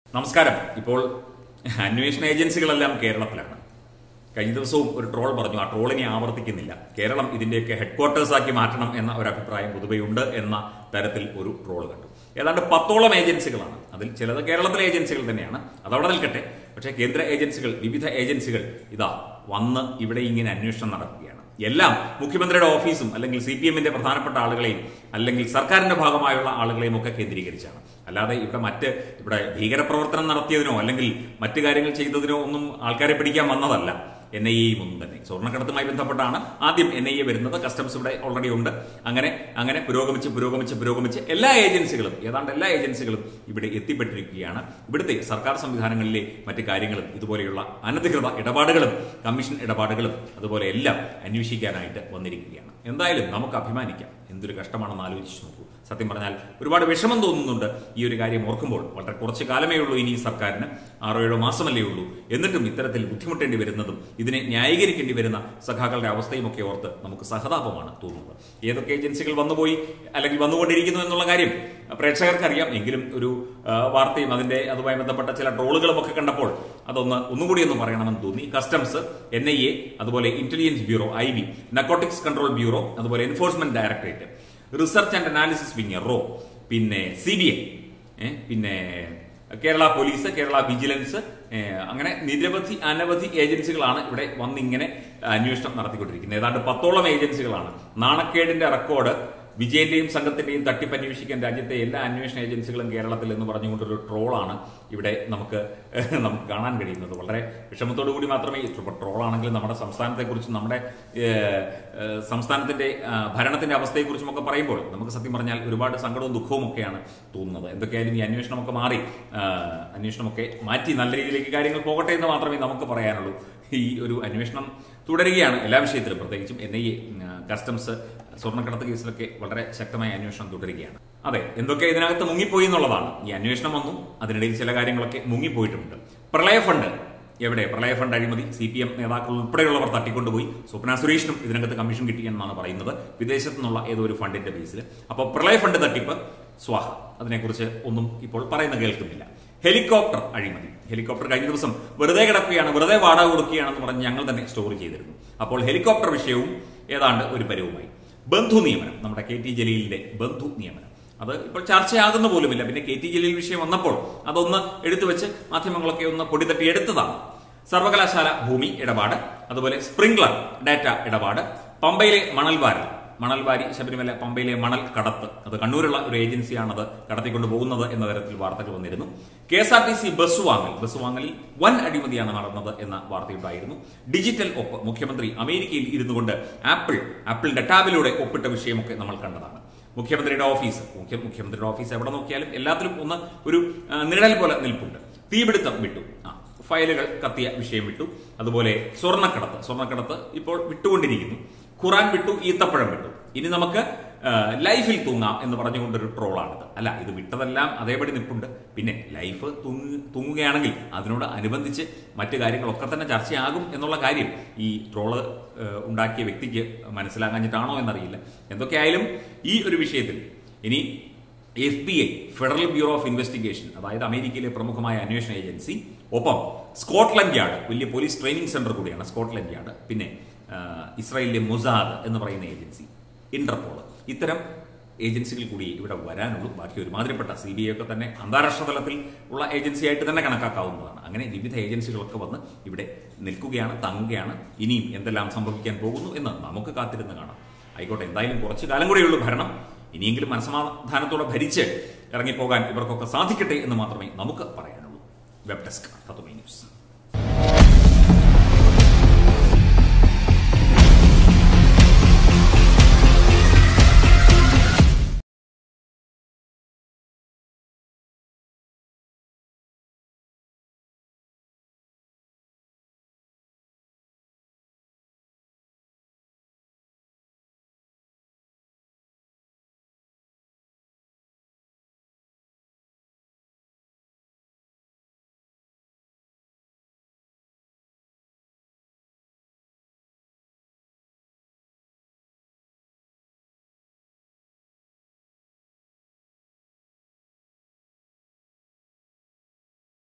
നമസ്കാരം ഇപ്പോൾ അന്വേഷണ ഏജൻസികളെല്ലാം കേരളത്തിലാണ് കഴിഞ്ഞ ദിവസവും ഒരു ട്രോൾ പറഞ്ഞു ആ ട്രോളിനെ ആവർത്തിക്കുന്നില്ല കേരളം ഇതിന്റെയൊക്കെ ഹെഡ്ക്വാർട്ടേഴ്സ് ആക്കി മാറ്റണം എന്ന ഒരു അഭിപ്രായം പൊതുവെയുണ്ട് എന്ന തരത്തിൽ ഒരു ട്രോൾ കണ്ടു ഏതാണ്ട് പത്തോളം ഏജൻസികളാണ് അതിൽ ചിലത് കേരളത്തിലെ ഏജൻസികൾ തന്നെയാണ് അതവിടെ നിൽക്കട്ടെ പക്ഷേ കേന്ദ്ര ഏജൻസികൾ വിവിധ ഏജൻസികൾ ഇതാ വന്ന് ഇവിടെ ഇങ്ങനെ അന്വേഷണം നടക്കുകയാണ് എല്ലാം മുഖ്യമന്ത്രിയുടെ ഓഫീസും അല്ലെങ്കിൽ സി പി എമ്മിന്റെ പ്രധാനപ്പെട്ട ആളുകളെയും അല്ലെങ്കിൽ സർക്കാരിന്റെ ഭാഗമായുള്ള ആളുകളെയും ഒക്കെ കേന്ദ്രീകരിച്ചാണ് അല്ലാതെ ഇവിടെ മറ്റ് ഇവിടെ ഭീകരപ്രവർത്തനം നടത്തിയതിനോ അല്ലെങ്കിൽ മറ്റു കാര്യങ്ങൾ ചെയ്തതിനോ ഒന്നും ആൾക്കാരെ പിടിക്കാൻ വന്നതല്ല എൻ ഐ എയും ഒന്നും തന്നെ സ്വർണ്ണക്കടത്തുമായി ബന്ധപ്പെട്ടാണ് ആദ്യം എൻ ഐ എ വരുന്നത് കസ്റ്റംസ് ഇവിടെ ഓൾറെഡി ഉണ്ട് അങ്ങനെ അങ്ങനെ പുരോഗമിച്ച് പുരോഗമിച്ച് പുരോഗമിച്ച് എല്ലാ ഏജൻസികളും ഏതാണ്ട് എല്ലാ ഏജൻസികളും ഇവിടെ എത്തിപ്പെട്ടിരിക്കുകയാണ് ഇവിടുത്തെ സർക്കാർ സംവിധാനങ്ങളിലെ മറ്റു കാര്യങ്ങളും ഇതുപോലെയുള്ള അനധികൃത ഇടപാടുകളും കമ്മീഷൻ ഇടപാടുകളും അതുപോലെ എല്ലാം അന്വേഷിക്കാനായിട്ട് വന്നിരിക്കുകയാണ് എന്തായാലും നമുക്ക് അഭിമാനിക്കാം എന്തൊരു കഷ്ടമാണെന്ന് ആലോചിച്ച് നോക്കൂ സത്യം പറഞ്ഞാൽ ഒരുപാട് വിഷമം തോന്നുന്നുണ്ട് ഈ ഒരു കാര്യം ഓർക്കുമ്പോൾ വളരെ കുറച്ച് കാലമേ ഉള്ളൂ ഇനി ഈ സർക്കാരിന് ആറോ ഏഴോ മാസമല്ലേ ഉള്ളൂ എന്നിട്ടും ഇത്തരത്തിൽ ബുദ്ധിമുട്ടേണ്ടി വരുന്നതും ഇതിനെ ന്യായീകരിക്കേണ്ടി വരുന്ന സഖാക്കളുടെ അവസ്ഥയും ഒക്കെ ഓർത്ത് നമുക്ക് സഹതാപമാണ് തോന്നുന്നത് ഏതൊക്കെ ഏജൻസികൾ വന്നുപോയി അല്ലെങ്കിൽ വന്നുകൊണ്ടിരിക്കുന്നു എന്നുള്ള കാര്യം പ്രേക്ഷകർക്ക് അറിയാം എങ്കിലും ഒരു ആ, വാർത്തയും അതിന്റെ അതുമായി ബന്ധപ്പെട്ട ചില ട്രോളുകളും ഒക്കെ കണ്ടപ്പോൾ അതൊന്ന് ഒന്നുകൂടി ഒന്ന് പറയണമെന്ന് തോന്നി കസ്റ്റംസ് എൻ ഐ എ അതുപോലെ intelligence bureau I B narcotics control bureau അതുപോലെ enforcement directorate research and analysis wing റോ പിന്നെ സി ബി ഐ പിന്നെ കേരള പോലീസ് കേരള വിജിലൻസ് ഏ, അങ്ങനെ നിരവധി അനവധി ഏജൻസികളാണ് ഇവിടെ വന്നിങ്ങനെ അന്വേഷണം നടത്തിക്കൊണ്ടിരിക്കുന്നത് ഏതാണ്ട് പത്തോളം ഏജൻസികളാണ് നാണക്കേടിന്റെ റെക്കോർഡ് വിജയന്റെയും സംഘത്തിന്റെയും തട്ടിപ്പ് അന്വേഷിക്കാൻ രാജ്യത്തെ എല്ലാ അന്വേഷണ ഏജൻസികളും കേരളത്തിൽ എന്ന് പറഞ്ഞുകൊണ്ടൊരു ട്രോളാണ് ഇവിടെ നമുക്ക് നമുക്ക് കാണാൻ കഴിയുന്നത് വളരെ വിഷമത്തോടു കൂടി മാത്രമേ ഇപ്പോൾ ട്രോളാണെങ്കിലും നമ്മുടെ സംസ്ഥാനത്തെക്കുറിച്ചും നമ്മുടെ ഏഹ്, ഏഹ്, സംസ്ഥാനത്തിന്റെ ആ, ഭരണത്തിന്റെ അവസ്ഥയെക്കുറിച്ചും ഒക്കെ പറയുമ്പോൾ നമുക്ക് സത്യം പറഞ്ഞാൽ ഒരുപാട് സങ്കടവും ദുഃഖവും ഒക്കെയാണ് തോന്നുന്നത് എന്തൊക്കെയായാലും ഈ അന്വേഷണമൊക്കെ മാറി ആ, അന്വേഷണമൊക്കെ മാറ്റി നല്ല രീതിയിലേക്ക് കാര്യങ്ങൾ പോകട്ടെ എന്ന് മാത്രമേ നമുക്ക് പറയാനുള്ളൂ ഈ ഒരു അന്വേഷണം തുടരുകയാണ് എല്ലാ വിഷയത്തിലും പ്രത്യേകിച്ചും എൻ ഐ എ കസ്റ്റംസ് സ്വർണ്ണക്കടത്ത് കേസിലൊക്കെ വളരെ ശക്തമായ അന്വേഷണം തുടരുകയാണ് അതെ എന്തൊക്കെ ഇതിനകത്ത് മുങ്ങിപ്പോയി എന്നുള്ളതാണ് ഈ അന്വേഷണം വന്നു അതിനിടയിൽ ചില കാര്യങ്ങളൊക്കെ മുങ്ങിപ്പോയിട്ടുണ്ട് പ്രളയ ഫണ്ട് എവിടെ പ്രളയ ഫണ്ട് അഴിമതി സി പി എം നേതാക്കൾ ഉൾപ്പെടെയുള്ളവർ തട്ടിക്കൊണ്ടുപോയി സ്വപ്ന സുരേഷിനും ഇതിനകത്ത് കമ്മീഷൻ കിട്ടിയെന്നാണ് പറയുന്നത് വിദേശത്തു നിന്നുള്ള ഏതോ ഒരു ഫണ്ടിന്റെ ബേസിൽ അപ്പോൾ പ്രളയ ഫണ്ട് തട്ടിപ്പ് സ്വാഹ അതിനെക്കുറിച്ച് ഒന്നും ഇപ്പോൾ പറയുന്ന കേൾക്കുന്നില്ല ഹെലികോപ്റ്റർ അഴിമതി ഹെലികോപ്റ്റർ കഴിഞ്ഞ ദിവസം വെറുതെ കിടക്കുകയാണ് വെറുതെ വാടക കൊടുക്കുകയാണെന്ന് പറഞ്ഞ് ഞങ്ങൾ തന്നെ സ്റ്റോർ ചെയ്തിരുന്നു അപ്പോൾ ഹെലികോപ്റ്റർ വിഷയവും ഏതാണ്ട് ഒരു പരവുമായി ബന്ധു നിയമനം നമ്മുടെ കെ ടി ജലീലിന്റെ ബന്ധു നിയമനം അത് ഇപ്പോൾ ചർച്ചയാകുന്ന പോലുമില്ല പിന്നെ കെ ടി ജലീൽ വിഷയം വന്നപ്പോൾ അതൊന്ന് എടുത്തു വെച്ച് മാധ്യമങ്ങളൊക്കെ ഒന്ന് പൊടിതട്ടി എടുത്തതാണ് സർവകലാശാല ഭൂമി ഇടപാട് അതുപോലെ സ്പ്രിംഗ്ലർ ഡാറ്റ ഇടപാട് പമ്പയിലെ മണൽവാരൽ മണൽവാരി ശബരിമല പമ്പയിലെ മണൽ കടത്ത് അത് കണ്ണൂരുള്ള ഒരു ഏജൻസിയാണ് അത് കടത്തിക്കൊണ്ട് പോകുന്നത് എന്ന തരത്തിൽ വാർത്തകൾ വന്നിരുന്നു K S R T C bus വാങ്ങൽ ബസ് വാങ്ങലിൽ വൻ അഴിമതിയാണ് നടന്നത് എന്ന വാർത്തയുണ്ടായിരുന്നു ഡിജിറ്റൽ ഒപ്പ് മുഖ്യമന്ത്രി അമേരിക്കയിൽ ഇരുന്നു കൊണ്ട് ആപ്പിൾ ആപ്പിളിന്റെ ടാബിലൂടെ ഒപ്പിട്ട വിഷയമൊക്കെ നമ്മൾ കണ്ടതാണ് മുഖ്യമന്ത്രിയുടെ ഓഫീസ് മുഖ്യ മുഖ്യമന്ത്രിയുടെ ഓഫീസ് എവിടെ നോക്കിയാലും എല്ലാത്തിലും ഒന്ന് ഒരു ആ, നിഴൽ പോലെ നിൽപ്പുണ്ട് തീപിടുത്തം വിട്ടു ആ ഫയലുകൾ കത്തിയ വിഷയം വിട്ടു അതുപോലെ സ്വർണ്ണക്കടത്ത് സ്വർണ്ണക്കടത്ത് ഇപ്പോൾ വിട്ടുകൊണ്ടിരിക്കുന്നു ഖുറാൻ വിട്ടു ഈത്തപ്പഴം വിട്ടു ഇനി നമുക്ക് ആ, ലൈഫിൽ തൂങ്ങാം എന്ന് പറഞ്ഞുകൊണ്ടൊരു ട്രോളാണിത് അല്ല ഇത് വിട്ടതെല്ലാം അതേപടി നിൽപ്പുണ്ട് പിന്നെ ലൈഫ് തൂങ്ങി തൂങ്ങുകയാണെങ്കിൽ അതിനോട് അനുബന്ധിച്ച് മറ്റു കാര്യങ്ങളൊക്കെ തന്നെ ചർച്ചയാകും എന്നുള്ള കാര്യം ഈ ട്രോള് ആ, ഉണ്ടാക്കിയ വ്യക്തിക്ക് മനസ്സിലാകാഞ്ഞിട്ടാണോ എന്നറിയില്ല എന്തൊക്കെയായാലും ഈ ഒരു വിഷയത്തിൽ ഇനി F B I federal bureau of investigation അതായത് അമേരിക്കയിലെ പ്രമുഖമായ അന്വേഷണ ഏജൻസി ഒപ്പം സ്കോട്ട്ലൻഡ് യാർഡ് വലിയ പോലീസ് ട്രെയിനിങ് സെന്റർ കൂടിയാണ് സ്കോട്ട്ലൻഡ് യാർഡ് പിന്നെ ആ, ഇസ്രായേലിലെ മൊസാദ് എന്ന് പറയുന്ന ഏജൻസി ഇന്റർപോൾ ഇത്തരം ഏജൻസികൾ കൂടി ഇവിടെ വരാനുള്ളൂ ബാക്കി ഒരുമാതിരിപ്പെട്ട സി ബി ഐ ഒക്കെ തന്നെ അന്താരാഷ്ട്ര തലത്തിൽ ഉള്ള ഏജൻസിയായിട്ട് തന്നെ കണക്കാക്കാവുന്നതാണ് അങ്ങനെ വിവിധ ഏജൻസികളൊക്കെ വന്ന് ഇവിടെ നിൽക്കുകയാണ് തങ്ങുകയാണ് ഇനിയും എന്തെല്ലാം സംഭവിക്കാൻ പോകുന്നു എന്ന് നമുക്ക് കാത്തിരുന്ന് കാണാം ആയിക്കോട്ടെ എന്തായാലും കുറച്ചു കാലം കൂടെയുള്ളൂ ഭരണം ഇനിയെങ്കിലും മനസമാധാനത്തോടെ ഭരിച്ച് ഇറങ്ങിപ്പോകാൻ ഇവർക്കൊക്കെ സാധിക്കട്ടെ എന്ന് മാത്രമേ നമുക്ക് പറയാനുള്ളൂ വെബ് ഡെസ്ക് തത്വമേ ന്യൂസ്